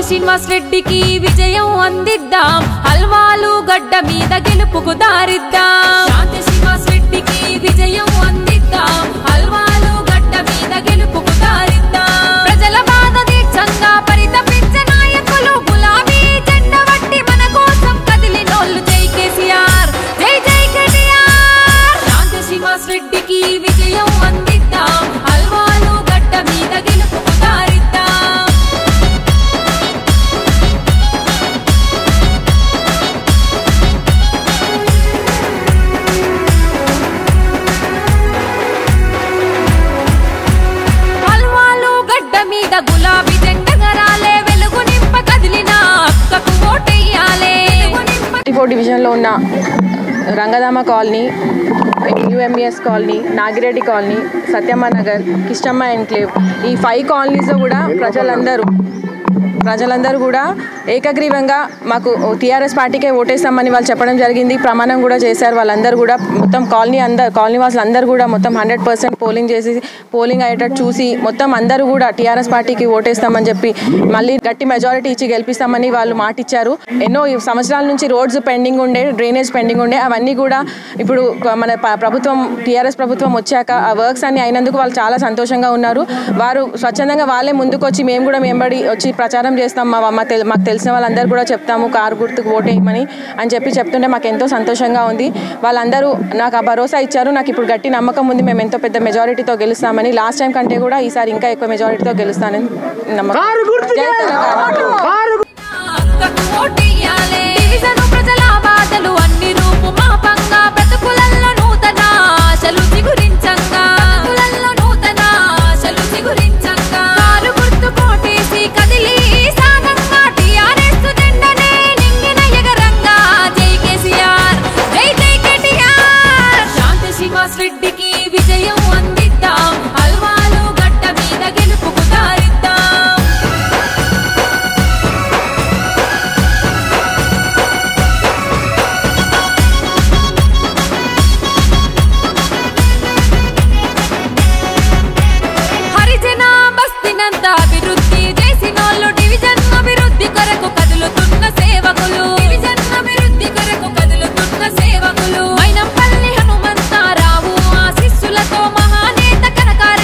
శ్రీనివాస్ రెడ్డికి విజయం అందిద్దాం హల్వాలు గడ్డ మీద గెలుపుకు దారిద్దాం శాంతి శ్రీనివాస్ రెడ్డికి విజయం అందిద్దాం హల్వాలు గడ్డ మీద గెలుపుకు దారిద్దాం ప్రజల బాధ దీక్షంగా పరితపించే నాయకులు గులాబీ జెండ వట్టి మన కోసం కదిలినోళ్ళు జై కేసీఆర్ జై జై కేటీఆర్ శాంతి శ్రీనివాస్ రెడ్డికి విజయం అందిద్దాం హల్వాలు గడ్డ మీద గెలుపుకు దారిద్దాం హల్వాలు గడ్డ మీద గులాబీ జెండ గరాలే వెలుగు నింప కదిలిన అక్కకు ఓటెయ్యాలే వెలుగు నింప ఫార్టీ ఫోర్ డివిజన్లో ఉన్న Rangadhama colony UMES colony Nagireddy colony Satyamma Nagar Kishtamma enclave ఈ ఫైవ్ కాలనీస్లో కూడా ప్రజలందరూ ప్రజలందరూ కూడా ఏకగ్రీవంగా మాకు టీఆర్ఎస్ పార్టీకే ఓటేస్తామని వాళ్ళు చెప్పడం జరిగింది ప్రమాణం కూడా చేశారు వాళ్ళందరూ కూడా మొత్తం కాలనీ అందరు కాలనీ వాసులు అందరూ కూడా మొత్తం హండ్రెడ్ పర్సెంట్ పోలింగ్ చేసి పోలింగ్ అయ్యేటట్టు చూసి మొత్తం అందరూ కూడా టీఆర్ఎస్ పార్టీకి ఓటేస్తామని చెప్పి మళ్ళీ గట్టి మెజారిటీ ఇచ్చి గెలిపిస్తామని వాళ్ళు మాట ఇచ్చారు ఎన్నో ఈ సంవత్సరాల నుంచి రోడ్స్ పెండింగ్ ఉండే డ్రైనేజ్ పెండింగ్ ఉండే అవన్నీ కూడా ఇప్పుడు మన ప- ప్రభుత్వం టీఆర్ఎస్ ప్రభుత్వం వచ్చాక ఆ వర్క్స్ అన్ని అయినందుకు వాళ్ళు చాలా సంతోషంగా ఉన్నారు వారు స్వచ్ఛందంగా వాళ్ళే ముందుకు వచ్చి మేము కూడా మేంబడి వచ్చి ప్రచారం చేస్తాం మా మా తెల్- మాకు తెలిసిన వాళ్ళందరూ కూడా చెప్తాము కారు గుర్తుకు ఓటేయమని అని చెప్పి చెప్తుంటే మాకు ఎంతో సంతోషంగా ఉంది వాళ్ళందరూ నాకు ఆ భరోసా ఇచ్చారు నాకు ఇప్పుడు గట్టి నమ్మకం ఉంది మేము ఎంతో పెద్ద మెజారిటీతో గెలుస్తామని లాస్ట్ టైం కంటే కూడా ఈసారి ఇంకా ఎక్కువ మెజారిటీతో గెలుస్తానని నమ్మకం జై తెలంగాణ అక్కకు ఓటెయ్యాలే డివిజను ప్రజల బాధలు అన్ని రూపు మాపంగా బ్రతుకులల్లో నూతన ఆశలు చిగురించంగా బ్రతుకులల్లో నూతన ఆశలు చిగురించంగా కారు గుర్తు కోటేసి కదిలి సాగంగా టీఆర్ఎస్ జెండనే నింగిన ఎగరంగా జై కేసీఆర్ జై జై కేటీఆర్ శాంతి శ్రీనివాస్ రెడ్డికి విజయం అందిద్దాం హల్వాలు గడ్డ మీద గెలుపుకు దారిద్దాం హరిజన బస్తినంత అభివృద్ధి చేసినోళ్ళు డివిజన్ అభివృద్ధి కొరకు కదులుతున్న సేవకులు డివిజన్ అభివృద్ధి కొరకు కదులుతున్న సేవకులు మైనంపల్లి హనుమంతారావు ఆశీస్సులతో మహానేత కనక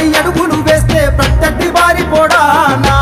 అడుగు